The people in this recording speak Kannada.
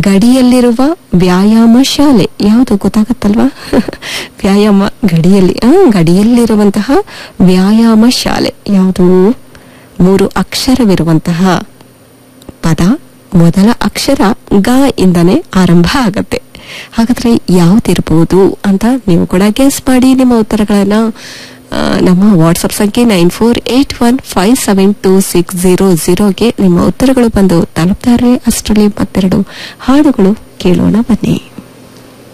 ಗಡಿಯಲ್ಲಿರುವ ವ್ಯಾಯಾಮ ಶಾಲೆ ಯಾವುದು ಗೊತ್ತಾಗತ್ತಲ್ವಾ ವ್ಯಾಯಾಮ ಗಡಿಯಲ್ಲಿ ಆ, ಗಡಿಯಲ್ಲಿರುವಂತಹ ವ್ಯಾಯಾಮ ಶಾಲೆ ಯಾವುದು ಮೂರು ಅಕ್ಷರವಿರುವಂತಹ ಪದ ಮೊದಲ ಅಕ್ಷರ ಗ ಇಂದನೇ ಆರಂಭ ಆಗತ್ತೆ ಹಾಗಾದ್ರೆ ಯಾವ್ದಿರ್ಬೋದು ಅಂತ ನೀವು ಕೂಡ ಗೆಸ್ ಮಾಡಿ ನಿಮ್ಮ ಉತ್ತರಗಳನ್ನ ಆ, ನಮ್ಮ ವಾಟ್ಸಪ್ ಸಂಖ್ಯೆ nine four eight one five seven two six zero ಜೀರೋಗೆ ನಿಮ್ಮ ಉತ್ತರಗಳು ಬಂದು ತಲುಪ್ತಾರೆ ಅಷ್ಟರಲ್ಲಿ ಮತ್ತೆರಡು ಹಾಡುಗಳು ಕೇಳೋಣ ಬನ್ನಿ